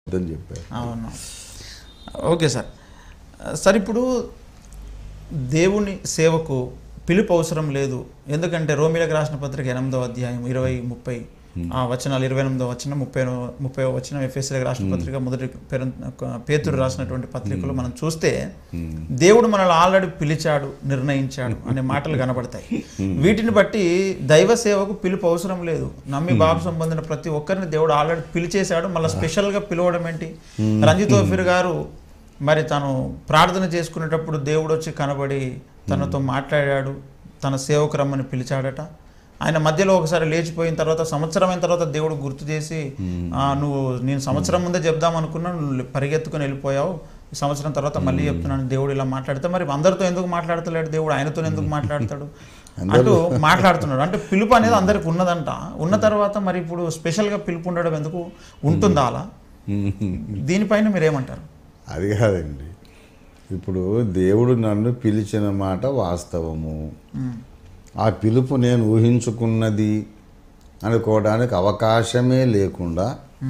అని చెప్పారు అవును ఓకే సార్ సార్ ఇప్పుడు దేవుని సేవకు పిలుపు అవసరం లేదు ఎందుకంటే రోమిలకు రాసిన పత్రిక ఎనిమిదో అధ్యాయం ఇరవై ముప్పై ఆ వచనాలు ఇరవై ఎనిమిదో వచనం ముప్పై ముప్పై వచనం ఎఫ్ఎస్సీలకు రాసిన పత్రిక మొదటి పేరు పేతురు రాసినటువంటి పత్రికలు మనం చూస్తే దేవుడు మనల్ని ఆల్రెడీ పిలిచాడు నిర్ణయించాడు అనే మాటలు కనబడతాయి వీటిని బట్టి దైవ సేవకు పిలుపు అవసరం లేదు నమ్మి బాబు సంబంధించిన ప్రతి ఒక్కరిని దేవుడు ఆల్రెడీ పిలిచేశాడు మళ్ళీ స్పెషల్గా పిలవడం ఏంటి రంజిత్ ఓఫీర్ గారు మరి తను ప్రార్థన చేసుకునేటప్పుడు దేవుడు వచ్చి కనబడి తనతో మాట్లాడాడు తన సేవకు రమ్మని పిలిచాడట ఆయన మధ్యలో ఒకసారి లేచిపోయిన తర్వాత సంవత్సరం అయిన తర్వాత దేవుడు గుర్తు చేసి "ఆ, నువ్వు నేను సంవత్సరం ముందే చెప్దాం అనుకున్నా నువ్వు పరిగెత్తుకొని వెళ్ళిపోయావు ఈ సంవత్సరం తర్వాత మళ్ళీ చెప్తున్నాను దేవుడు ఇలా మాట్లాడితే మరి అందరితో ఎందుకు మాట్లాడతలేడు దేవుడు ఆయనతో ఎందుకు మాట్లాడతాడు అంటూ మాట్లాడుతున్నాడు అంటే పిలుపు అనేది అందరికి ఉన్నదంట ఉన్న తర్వాత మరి ఇప్పుడు స్పెషల్గా పిలుపు ఉండడం ఎందుకు ఉంటుందా అలా దీనిపైన మీరు ఏమంటారు అది కాదండి ఇప్పుడు దేవుడు నన్ను పిలిచిన మాట వాస్తవము ఆ పిలుపు నేను ఊహించుకున్నది అనుకోవడానికి అవకాశమే లేకుండా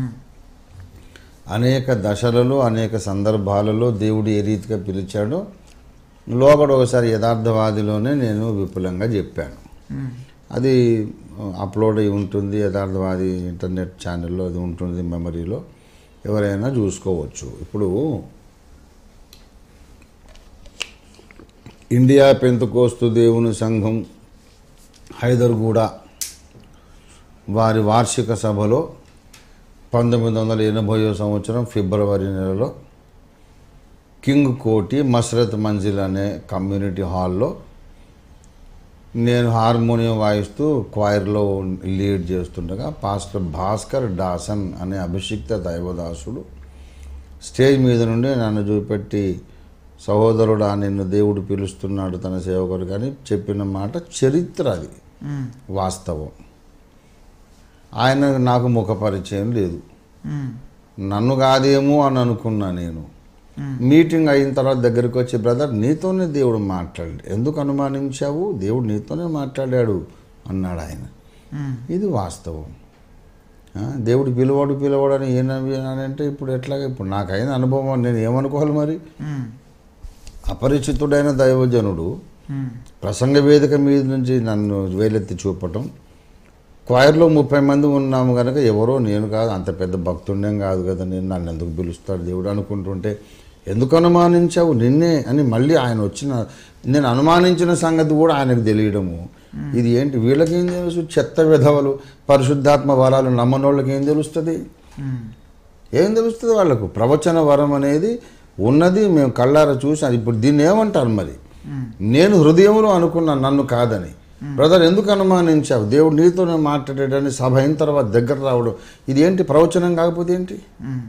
అనేక దశలలో అనేక సందర్భాలలో దేవుడు ఏ రీతిగా పిలిచాడో లోగడ ఒకసారి యథార్థవాదిలోనే నేను విపులంగా చెప్పాను అది అప్లోడ్ అయి ఉంటుంది యథార్థవాది ఇంటర్నెట్ ఛానల్లో అది ఉంటుంది మెమరీలో ఎవరైనా చూసుకోవచ్చు ఇప్పుడు ఇండియా పెంతకోస్తు దేవుని సంఘం హైదర్గూడ వారి వార్షిక సభలో పంతొమ్మిది వందల ఎనభైవ సంవత్సరం ఫిబ్రవరి నెలలో కింగ్ కోటి మసరత్ మంజిల్ అనే కమ్యూనిటీ హాల్లో నేను హార్మోనియం వాయిస్తూ క్వైర్లో లీడ్ చేస్తుండగా పాస్టర్ భాస్కర్ డాసన్ అనే అభిషిక్త దైవదాసుడు స్టేజ్ మీద నుండి నన్ను చూపెట్టి సహోదరుడా నిన్ను దేవుడు పిలుస్తున్నాడు తన సేవకుడు కానీ చెప్పిన మాట చరిత్ర అది మ్మ్. వాస్తవం ఆయన నాకు ముఖ పరిచయం లేదు మ్మ్. నన్ను కాదేమో అని అనుకున్నా నేను మీటింగ్ అయిన తర్వాత దగ్గరికి వచ్చి బ్రదర్ నీతోనే దేవుడు మాట్లాడాడు ఎందుకు అనుమానించావు దేవుడు నీతోనే మాట్లాడాడు అన్నాడు ఆయన మ్మ్. ఇది వాస్తవం ఆ, దేవుడు పిలవాడు పిలవాడు అని ఏనంటే ఇప్పుడు ఎట్లాగా ఇప్పుడు నాకైన అనుభవం నేను ఏమనుకోవాలి మరి మ్మ్. అపరిచితుడైన దైవజనుడు మ్మ్. ప్రసంగ వేదిక మీద నుంచి నన్ను వేలెత్తి చూపటం క్వైర్లో ముప్పై మంది ఉన్నాము కనుక ఎవరో నేను కాదు అంత పెద్ద భక్తుండేం కాదు కదా నేను నన్ను ఎందుకు పిలుస్తాడు దేవుడు అనుకుంటుంటే ఎందుకు అనుమానించావు నిన్నే అని మళ్ళీ ఆయన వచ్చిన నేను అనుమానించిన సంగతి కూడా ఆయనకు తెలియడము ఇది ఏంటి వీళ్ళకేం తెలుసు చెత్త విధవలు పరిశుద్ధాత్మ వరాలు నమ్మనోళ్ళకి ఏం తెలుస్తుంది మ్మ్. ఏం తెలుస్తుంది వాళ్ళకు ప్రవచన వరం అనేది ఉన్నది మేము కళ్ళారా చూసి అది ఇప్పుడు దీన్ని ఏమంటారు మరి నేను హృదయంలో అనుకున్నాను నన్ను కాదని బ్రదర్ ఎందుకు అనుమానించావు దేవుడు నీతోనే మాట్లాడాడని సభ అయిన తర్వాత దగ్గర రావడం ఇది ఏంటి ప్రవచనం కాకపోతే ఏంటి మ్మ్.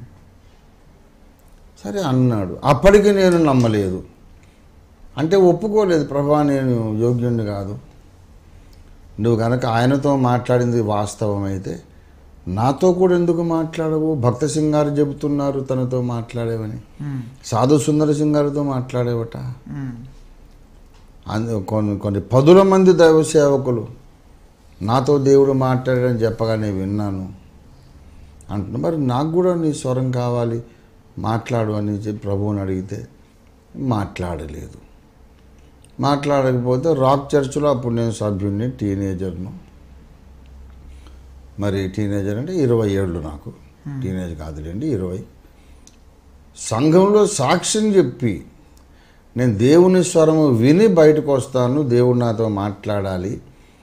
సరే అన్నాడు అప్పటికి నేను నమ్మలేదు అంటే ఒప్పుకోలేదు ప్రభా నేను యోగ్యుణ్ణి కాదు నువ్వు కనుక ఆయనతో మాట్లాడింది వాస్తవమైతే నాతో కూడా ఎందుకు మాట్లాడవు భక్త సింగారు చెబుతున్నారు తనతో మాట్లాడేవని మ్మ్. సాధు సుందర సింగారితో మాట్లాడేవట మ్మ్. అందు కొన్ని కొన్ని పదుల మంది దైవ సేవకులు నాతో దేవుడు మాట్లాడాడని చెప్పగా నేను విన్నాను అంటున్నా మరి నాకు కూడా నీ స్వరం కావాలి మాట్లాడు అని చెప్పి ప్రభువుని అడిగితే మాట్లాడలేదు మాట్లాడకపోతే రాక్ చర్చ్లో అప్పుడు నేను సభ్యుడిని టీనేజర్ను మరి టీనేజర్ అంటే ఇరవై ఏళ్ళు నాకు టీనేజ్ కాదులేండి ఇరవై సంఘంలో సాక్ష్యం చెప్పి నేను దేవుని స్వరము విని బయటకు వస్తాను దేవుడు నాతో మాట్లాడాలి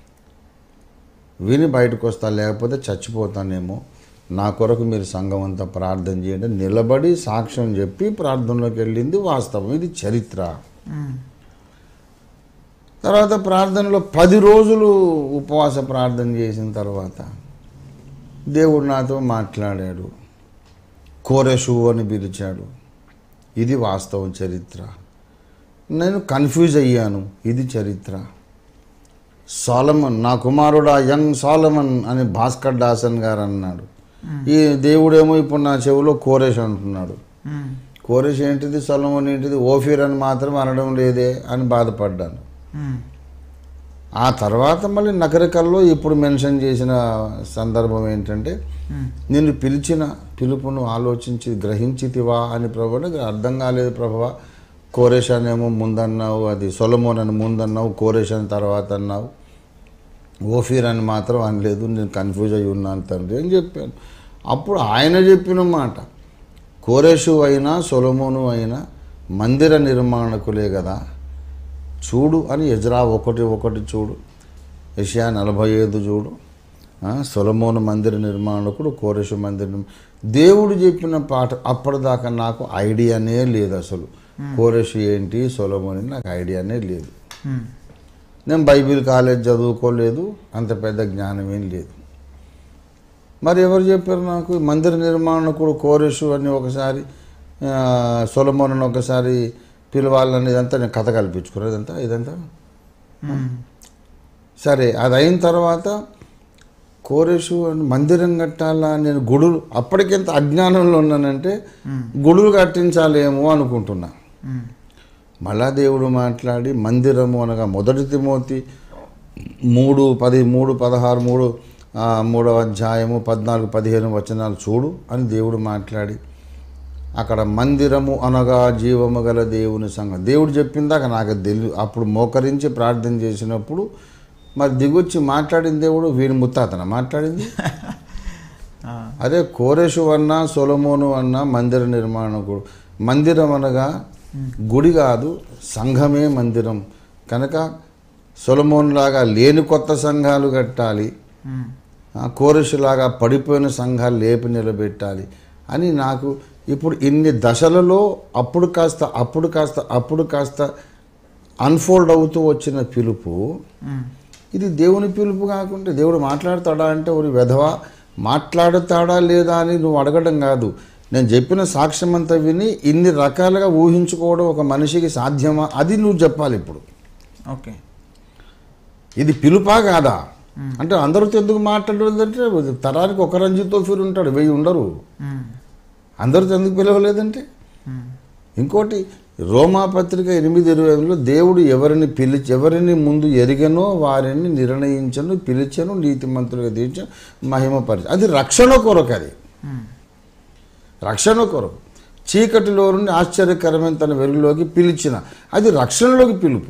విని బయటకు వస్తాను లేకపోతే చచ్చిపోతానేమో నా కొరకు మీరు సంఘం అంతా ప్రార్థన చేయండి నిలబడి సాక్ష్యం చెప్పి ప్రార్థనలోకి వెళ్ళింది వాస్తవం ఇది చరిత్ర మ్మ్. తర్వాత ప్రార్థనలో పది రోజులు ఉపవాస ప్రార్థన చేసిన తర్వాత దేవుడు నాతో మాట్లాడాడు కోరెషు అని పిలిచాడు ఇది వాస్తవం చరిత్ర నేను కన్ఫ్యూజ్ అయ్యాను ఇది చరిత్ర సాలమన్ నా కుమారుడు ఆ యంగ్ సాలమన్ అని భాస్కర్ డాసన్ గారు అన్నాడు ఈ దేవుడేమో ఇప్పుడు నా చెవిలో కోరేష్ అంటున్నాడు మ్మ్. కోరేష్ ఏంటిది సొలమన్ ఏంటిది ఓఫీర్ అని మాత్రం అనడం లేదే అని బాధపడ్డాను మ్మ్. ఆ తర్వాత మళ్ళీ నగరికల్లో ఇప్పుడు మెన్షన్ చేసిన సందర్భం ఏంటంటే ఉమ్, నిన్ను పిలిచిన పిలుపును ఆలోచించి గ్రహించితివా అని ప్రభు అంటే అర్థం కాలేదు ప్రభువా కోరేష్ అనేమో ముందన్నావు అది సొలమోన్ అని ముందన్నావు కోరేష్ అని తర్వాత అన్నావు ఓఫీర్ అని మాత్రం అనలేదు నేను కన్ఫ్యూజ్ అయి ఉన్నాను తండ్రి అని చెప్పాను అప్పుడు ఆయన చెప్పిన మాట కోరేషు అయినా సొలమోను అయినా మందిర నిర్మాణకులే కదా చూడు అని ఎజ్రా ఒకటి ఒకటి చూడు యషయా నలభై ఐదు చూడు ఆ, సొలమోను మందిర నిర్మాణకుడు కోరేషు మందిర నిర్మ- దేవుడు చెప్పిన పాట అప్పటిదాకా నాకు ఐడియానే లేదు అసలు కోరేషు ఏంటి సొలమోని నాకు ఐడియానే లేదు ఉమ్, నేను బైబిల్ కాలేజ్ చదువుకోలేదు అంత పెద్ద జ్ఞానం ఏం లేదు మరి ఎవరు చెప్పారు నాకు మందిర నిర్మాణకుడు కోరేషు అని ఒకసారి ఆ, సొలమోన్ అని ఒకసారి పిలవాలని ఇదంతా నేను కథ కల్పించుకున్నాను ఇదంతా ఇదంతా ఉమ్, సరే అది అయిన తర్వాత కోరేషు అని మందిరం కట్టాలా నేను గుడులు అప్పటికింత అజ్ఞానంలో ఉన్నానంటే గుడులు కట్టించాలేమో అనుకుంటున్నా ఉమ్, మళ్ళా దేవుడు మాట్లాడి మందిరము అనగా మొదటి తిమోతి మూడు పది మూడు పదహారు మూడు ఆ, మూడవ అధ్యాయము పద్నాలుగు పదిహేను వచనాలు చూడు అని దేవుడు మాట్లాడి అక్కడ మందిరము అనగా జీవము గల దేవుని సంఘం దేవుడు చెప్పిందాక నాకు తెలియదు అప్పుడు మోకరించి ప్రార్థన చేసినప్పుడు మరి దిగొచ్చి మాట్లాడిన దేవుడు వీని ముత్తాతన మాట్లాడింది ఆ, అదే కోరేషు అన్న సొలమోను అన్న మందిర నిర్మాణకుడు మందిరం అనగా గుడి కాదు సంఘమే మందిరం కనుక సొలమోన్ లాగా లేని కొత్త సంఘాలు కట్టాలి ఉమ్, ఆ, కోరేషులాగా పడిపోయిన సంఘాలు లేపి నిలబెట్టాలి అని నాకు ఇప్పుడు ఇన్ని దశలలో అప్పుడు కాస్త అప్పుడు కాస్త అప్పుడు కాస్త అన్ఫోల్డ్ అవుతూ వచ్చిన పిలుపు ఉమ్, ఇది దేవుని పిలుపు కాకుంటే దేవుడు మాట్లాడతాడా అంటే ఒక వెధవ మాట్లాడతాడా లేదా అని నువ్వు అడగడం కాదు నేను చెప్పిన సాక్ష్యం అంతా విని ఇన్ని రకాలుగా ఊహించుకోవడం ఒక మనిషికి సాధ్యమా అది నువ్వు చెప్పాలి ఇప్పుడు ఓకే ఇది పిలుపా కాదా అంటే అందరితో ఎందుకు మాట్లాడలేదంటే తరానికి ఒక రంజితో ఫీల్ ఉంటాడు వెయ్యి ఉండరు ఉమ్, అందరితో ఎందుకు పిలవలేదంటే ఉమ్, ఇంకోటి రోమా పత్రిక ఎనిమిది ఇరవై ఐదులో దేవుడు ఎవరిని పిలిచి ఎవరిని ముందు ఎరిగనో వారిని నిర్ణయించను పిలిచను నీతిమంతులుగా తీర్చను మహిమపరిచు అది రక్షణ కొరకు అది ఉమ్, రక్షణ కొరకు చీకటిలో నుండి ఆశ్చర్యకరమైన తన వెలుగులోకి పిలిచిన అది రక్షణలోకి పిలుపు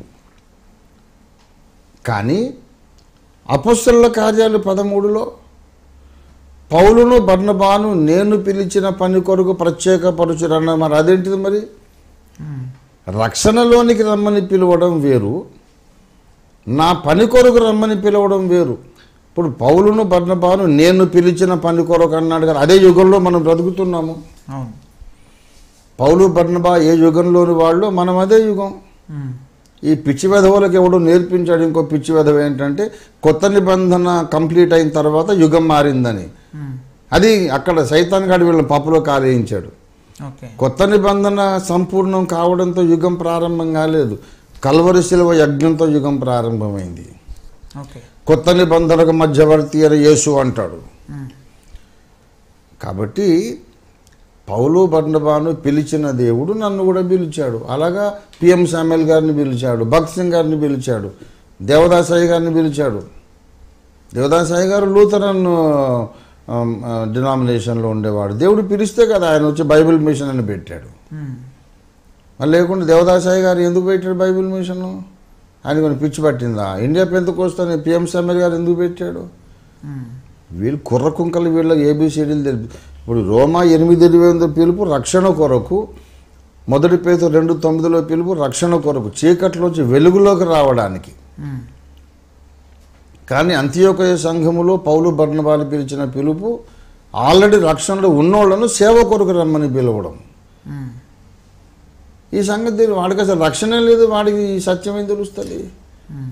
కానీ అపస్సుల కార్యాలు పదమూడులో పౌలును బర్ణబాను నేను పిలిచిన పని కొరకు ప్రత్యేకపరుచురన్న మరి అదేంటిది మరి ఉమ్, రక్షణలోనికి రమ్మని పిలవడం వేరు నా పని కొరకు రమ్మని పిలవడం వేరు ఇప్పుడు పౌలును బర్ణబాను నేను పిలిచిన పని కొరకు అన్నాడు కదా అదే యుగంలో మనం బ్రతుకుతున్నాము అవును పౌలు బర్ణబా ఏ యుగంలోని వాళ్ళు మనం అదే యుగం ఉమ్, ఈ పిచ్చి వెధవులకు ఎవడు నేర్పించాడు ఇంకో పిచ్చి వెధవ ఏంటంటే కొత్త నిబంధన కంప్లీట్ అయిన తర్వాత యుగం మారిందని ఉమ్, అది అక్కడ సైతాన్ గాడి వీళ్ళని పప్పులో కాలేయించాడు ఓకే కొత్త నిబంధన సంపూర్ణం కావడంతో యుగం ప్రారంభం కాలేదు కల్వరి శిలువ యజ్ఞంతో యుగం ప్రారంభమైంది ఓకే కొత్త నిబంధనకు మధ్యవర్తి అని యేసు అంటాడు ఉమ్, కాబట్టి పౌలు బర్ణబాను పిలిచిన దేవుడు నన్ను కూడా పిలిచాడు అలాగా పిఎం సామ్యుల్ గారిని పిలిచాడు భగత్ సింగ్ గారిని పిలిచాడు దేవదాసాయి గారిని పిలిచాడు దేవదాసాయి గారు లూథరన్ డినామినేషన్లో ఉండేవాడు దేవుడు పిలిస్తే కదా ఆయన వచ్చి బైబిల్ మిషన్ అని పెట్టాడు ఉమ్, మరి లేకుండా దేవదాసాయి గారు ఎందుకు పెట్టాడు బైబిల్ మిషన్ ఆయన కొన్ని పిచ్చి పట్టిందా ఇండియా పెంతకొస్తాను పిఎం సామ్యుల్ గారు ఎందుకు పెట్టాడు ఉమ్, వీళ్ళు కుర్ర కుంకలు వీళ్ళ ఏబిసిడీలు తెలుపు ఇప్పుడు రోమా ఎనిమిది ఇరవై ఎనిమిది పిలుపు రక్షణ కొరకు మొదటి పేద రెండు తొమ్మిదిలో పిలుపు రక్షణ కొరకు చీకట్లోంచి వెలుగులోకి రావడానికి ఉమ్, కానీ అంత్యోకయ సంఘములో పౌలు బర్ణబాలు పిలిచిన పిలుపు ఆల్రెడీ రక్షణలో ఉన్నోళ్లను సేవ కొరకు రమ్మని పిలవడం ఉమ్, ఈ సంగతి వాడికి అసలు రక్షణ లేదు వాడికి ఈ సత్యం ఏం తెలుస్తుంది ఉమ్.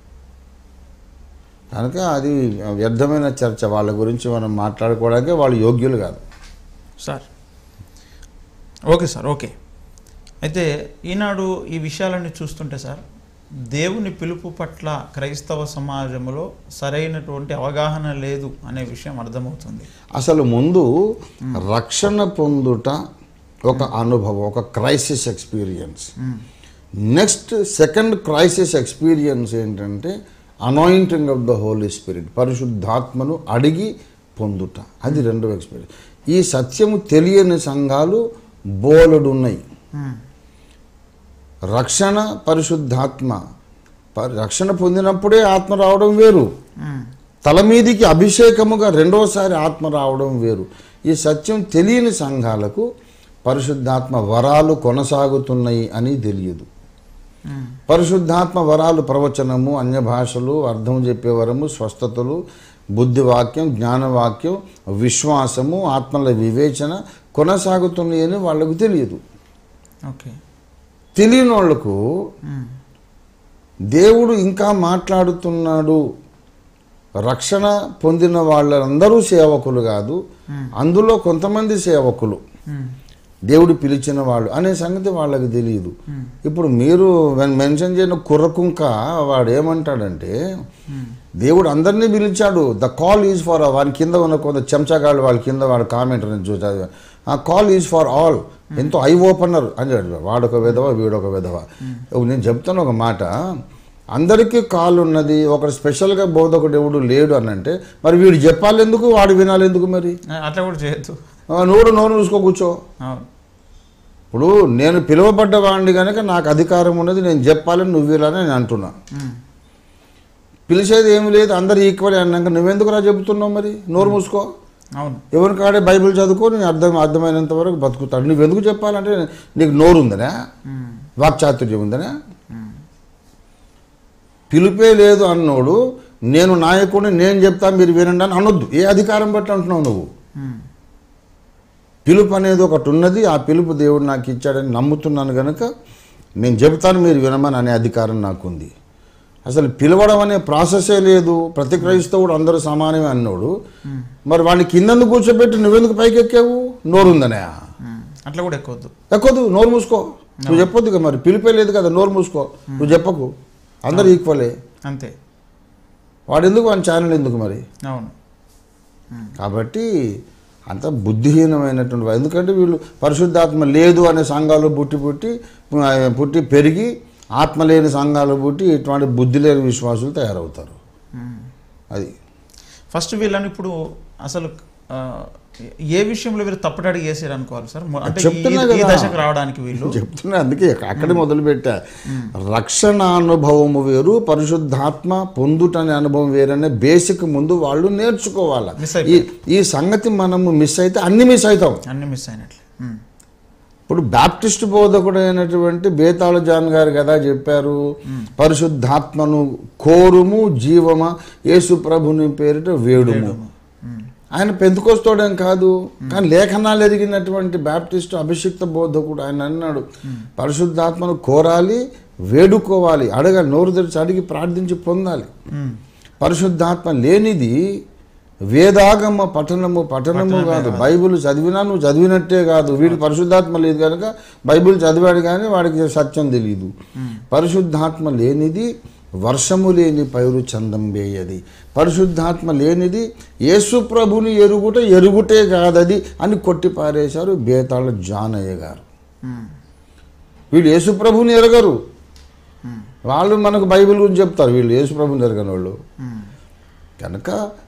కనుక అది వ్యర్థమైన చర్చ వాళ్ళ గురించి మనం మాట్లాడుకోవడానికి వాళ్ళు యోగ్యులు కాదు సార్ ఓకే సార్ ఓకే అయితే ఈనాడు ఈ విషయాలన్నీ చూస్తుంటే సార్ దేవుని పిలుపు పట్ల క్రైస్తవ సమాజంలో సరైనటువంటి అవగాహన లేదు అనే విషయం అర్థమవుతుంది అసలు ముందు రక్షణ పొందుట ఒక అనుభవం ఒక crisis experience um, next second crisis experience ఏంటంటే anointing of the holy spirit పరిశుద్ధాత్మను అడిగి పొందుట అది రెండవ ఎక్స్పీరియన్స్ ఈ సత్యము తెలియని సంఘాలు బోలెడున్నాయి ఉమ్, రక్షణ పరిశుద్ధాత్మ ప- రక్షణ పొందినప్పుడే ఆత్మ రావడం వేరు ఉమ్, తల మీదికి అభిషేకముగా రెండోసారి ఆత్మ రావడం వేరు ఈ సత్యం తెలియని సంఘాలకు పరిశుద్ధాత్మ వరాలు కొనసాగుతున్నాయి అని తెలియదు ఉమ్, పరిశుద్ధాత్మ వరాలు ప్రవచనము అన్య భాషలు అర్థం చెప్పే వరము స్వస్థతలు బుద్ధివాక్యం జ్ఞానవాక్యం విశ్వాసము ఆత్మల వివేచన కొనసాగుతున్నాయి అని వాళ్ళకు తెలియదు ఓకే తెలియని వాళ్లకు ఉమ్, దేవుడు ఇంకా మాట్లాడుతున్నాడు రక్షణ పొందిన వాళ్ళందరూ సేవకులు కాదు అందులో కొంతమంది సేవకులు ఉమ్, దేవుడు పిలిచిన వాళ్ళు అనే సంగతి వాళ్ళకి తెలియదు ఇప్పుడు మీరు మెన్- మెన్షన్ చేసిన కుర్రకుంక వాడు ఏమంటాడంటే దేవుడు అందరినీ పిలిచాడు ద కాల్ ఈజ్ ఫర్ వాని కింద ఉన్న కొంత చెంచగాళ్ళు వాళ్ళ కింద వాడు కామెంట్ చూసాడు ఆ కాల్ ఈజ్ ఫర్ ఆల్ ఎంతో ఐ ఓపెనర్ అని చెప్పాడు వాడొక విధవ వీడొక విధవ నేను చెప్తాను ఒక మాట అందరికీ కాల్ ఉన్నది ఒకడు స్పెషల్గా బోధకుడు ఎవడు లేడు అని అంటే మరి వీడు చెప్పాలి ఎందుకు వాడు వినాలి ఎందుకు మరి అట్లా కూడా చేయొద్దు ఆ, నోరు నోరు చూసుకో కూర్చో అవును ఇప్పుడు నేను పిలువబడ్డ వాడిని కనుక నాకు అధికారం ఉన్నది నేను చెప్పాలని నువ్వు ఇలా నేను అంటున్నా ఉమ్, పిలిచేది ఏమి లేదు అందరు ఈక్వల్ అన్నాక నువ్వెందుకు రా చెబుతున్నావు మరి నోరు మూసుకో అవును ఎవరి కాడే బైబిల్ చదువుకో నేను అర్థం అర్థమైనంత వరకు బతుకుతాడు నువ్వెందుకు చెప్పాలంటే నీకు నోరు ఉందనా ఉమ్, వాక్చాతుర్యం ఉందనా ఉమ్, పిలిపే లేదు అన్నోడు నేను నాయకుడిని నేను చెప్తా మీరు వినండి అని అనొద్దు ఏ అధికారం బట్టి అంటున్నావు నువ్వు ఉమ్, పిలుపు అనేది ఒకటి ఉన్నది ఆ పిలుపు దేవుడు నాకు ఇచ్చాడని నమ్ముతున్నాను కనుక నేను చెబుతాను మీరు వినమని అనే అధికారం నాకుంది అసలు పిలవడం అనే ప్రాసెసే లేదు ప్రతి క్రైస్తవుడు అందరూ సమానమే అన్నోడు మరి వాడిని కిందను కూర్చోబెట్టి నువ్వెందుకు పైకి ఎక్కావు నోరుందనే ఉమ్, అట్లా కూడా ఎక్కొద్దు ఎక్కొద్దు నోరు మూసుకో నువ్వు చెప్పొద్దు ఇక మరి పిలిపే లేదు కదా నోరు మూసుకో నువ్వు చెప్పకు అందరు ఈక్వలే అంతే వాడు ఎందుకు వాడి ఛానల్ ఎందుకు మరి అవును కాబట్టి అంత బుద్ధిహీనమైనటువంటి వా- ఎందుకంటే వీళ్ళు పరిశుద్ధాత్మ లేదు అనే సంఘాలు పుట్టి పుట్టి ఆ, పుట్టి పెరిగి ఆత్మ లేని సంఘాలు పుట్టి ఇటువంటి బుద్ధి లేని విశ్వాసులు తయారవుతారు ఉమ్. అది ఫస్ట్ వీళ్ళని ఇప్పుడు అసలు ఆ, ఏ విషయంలో వీళ్ళు తప్పుడడి చేసారు అనుకోవాలి సార్ మొ- అంటే ఈ- చెప్తున్నా ఈ కదా. దశకు రావడానికి వీళ్ళు చెప్తున్నా అందుకే అక్కడే మొదలు పెట్టా రక్షణ అనుభవము వేరు పరిశుద్ధాత్మ పొందుటనే అనుభవం వేరనే బేసిక్ ముందు వాళ్ళు నేర్చుకోవాలి Miss ఈ ఈ సంగతి మనము మిస్ అయితే అన్ని మిస్ అవుతాం అన్ని మిస్ అయినట్లు ఉమ్, ఇప్పుడు బ్యాప్టిస్ట్ బోధకుడు అయినటువంటి బేతాళ జాన్ గారు కదా చెప్పారు పరిశుద్ధాత్మను కోరుము జీవమ యేసు ప్రభుని పేరిట వేడుము ఉమ్, ఆయన పెంతుకొస్తాడేం కాదు కానీ లేఖనాలు ఎరిగినటువంటి బ్యాప్టిస్ట్ అభిషిక్త బోధకుడు ఆయన అన్నాడు పరిశుద్ధాత్మను కోరాలి వేడుకోవాలి అడగాలి నోరు తెరిచి అడిగి ప్రార్థించి పొందాలి ఉమ్, పరిశుద్ధాత్మ లేనిది వేదాగమ పఠనము పఠనము కాదు బైబిల్ చదివినా నువ్వు చదివినట్టే కాదు వీడి పరిశుద్ధాత్మ లేదు కనుక బైబిల్ చదివాడు కానీ వాడికి సత్యం తెలియదు పరిశుద్ధాత్మ లేనిది వర్షము లేని పైరు చందం వేయది పరిశుద్ధాత్మ లేనిది యేసు ప్రభుని ఎరుగుట ఎరుగుటే కాదది అని కొట్టిపారేశారు బేతాళ జానయ్య గారు ఉమ్, వీళ్ళు యేసు ప్రభుని ఎరగరు వాళ్ళు మనకు బైబిల్ గురించి చెప్తారు వీళ్ళు యేసు ప్రభుని ఎరగని వాళ్ళు ఉమ్, కనుక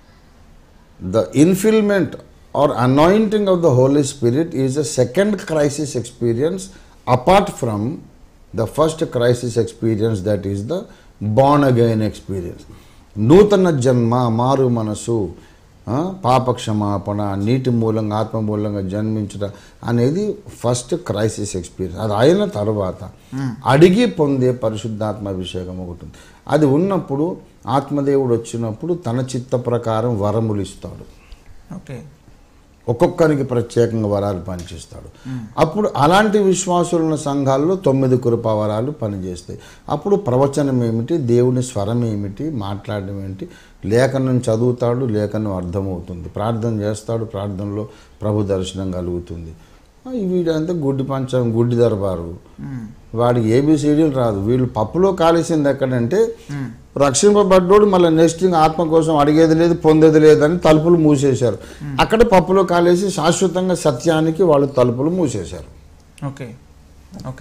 the infilling or anointing of the holy spirit is a second crisis experience apart from the first crisis experience that is the born again experience నూతన జన్మ మారు మనసు ఆ, పాప క్షమాపణ నీటి మూలంగా ఆత్మ మూలంగా జన్మించడం అనేది ఫస్ట్ క్రైసిస్ ఎక్స్పీరియన్స్ అది అయిన తర్వాత అడిగి పొందే పరిశుద్ధాత్మ అభిషేకం ఒకటి ఉంది అది ఉన్నప్పుడు ఆత్మదేవుడు వచ్చినప్పుడు తన చిత్త ప్రకారం వరములు ఇస్తాడు ఓకే ఒక్కొక్కరికి ప్రత్యేకంగా వరాలు పనిచేస్తాడు అప్పుడు అలాంటి విశ్వాసులున్న సంఘాల్లో తొమ్మిది కృపా వరాలు పనిచేస్తాయి అప్పుడు ప్రవచనం ఏమిటి దేవుని స్వరం ఏమిటి మాట్లాడడం ఏంటి లేఖనం చదువుతాడు లేఖనం అర్థమవుతుంది ప్రార్థన చేస్తాడు ప్రార్థనలో ప్రభు దర్శనం కలుగుతుంది ఆ, వీడంతా గుడ్డి పంచం గుడ్డి దర్బారు వాడికి ఏబిసిడీలు రాదు వీళ్ళు పప్పులో కాలేసింది ఎక్కడంటే రక్షింపబడ్డోడు మళ్ళీ నెక్స్ట్ ఇంకా ఆత్మ కోసం అడిగేది లేదు పొందేది లేదని తలుపులు మూసేశారు అక్కడ పప్పులో కాలేసి శాశ్వతంగా సత్యానికి వాళ్ళు తలుపులు మూసేశారు ఓకే ఓకే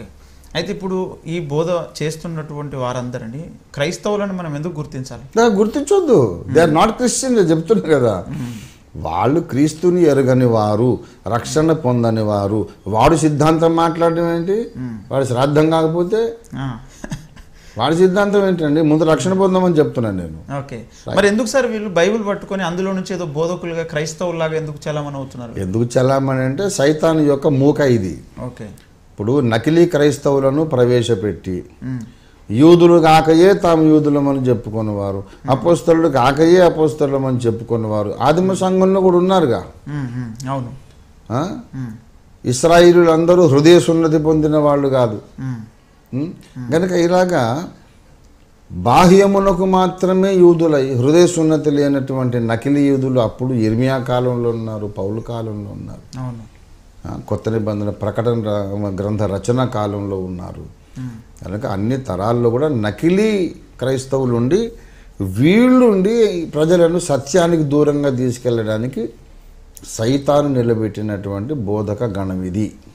అయితే ఇప్పుడు ఈ బోధ చేస్తున్నటువంటి వారందరినీ క్రైస్తవులను మనం ఎందుకు గుర్తించాలి దా గుర్తించొద్దు దే ఆర్ నాట్ క్రిస్టియన్ చెప్తున్నా కదా వాళ్ళు క్రీస్తుని ఎరగని వారు రక్షణ పొందని వారు వాడు సిద్ధాంతం మాట్లాడడం ఏంటి వాడు శ్రాద్ధం కాకపోతే ఆ, వాడి సిద్ధాంతం ఏంటండి ముందు రక్షణ పొందామని చెప్తున్నాను నేను ఓకే మరి ఎందుకు సార్ వీళ్ళు బైబిల్ పట్టుకొని అందులో నుంచి ఏదో బోధకులుగా క్రైస్తవులాగా ఎందుకు చలామణి అవుతున్నారు ఎందుకు చలామణి అంటే సైతాన్ యొక్క మూక ఇది ఓకే ఇప్పుడు నకిలీ క్రైస్తవులను ప్రవేశపెట్టి ఉమ్, యూదులు కాకయే తాము యూదులమని చెప్పుకునేవారు అపోస్తలుడు కాకయే అపోస్తలమని చెప్పుకునేవారు ఆదిమ సంఘంలో కూడా ఉన్నారుగా ఉమ్, ఉమ్, అవును ఆ? ఉమ్, ఇస్రాయిలు అందరూ హృదయ సున్నతి పొందిన వాళ్ళు కాదు ఉమ్, ఉం? గనుక ఇలాగా బాహ్యమునకు మాత్రమే యూదులై హృదయ సున్నతి లేనటువంటి నకిలీ యూదులు అప్పుడు ఇర్మియా కాలంలో ఉన్నారు పౌలు కాలంలో ఉన్నారు అవును ఆ, కొత్త నిబంధన ప్రకటన ర- గ్రంథ రచన కాలంలో ఉన్నారు ఉమ్, కనుక అన్ని తరాల్లో కూడా నకిలీ క్రైస్తవులు ఉండి వీళ్ళుండి ప్రజలను సత్యానికి దూరంగా తీసుకెళ్ళడానికి సైతాను నిలబెట్టినటువంటి బోధక గణం ఇది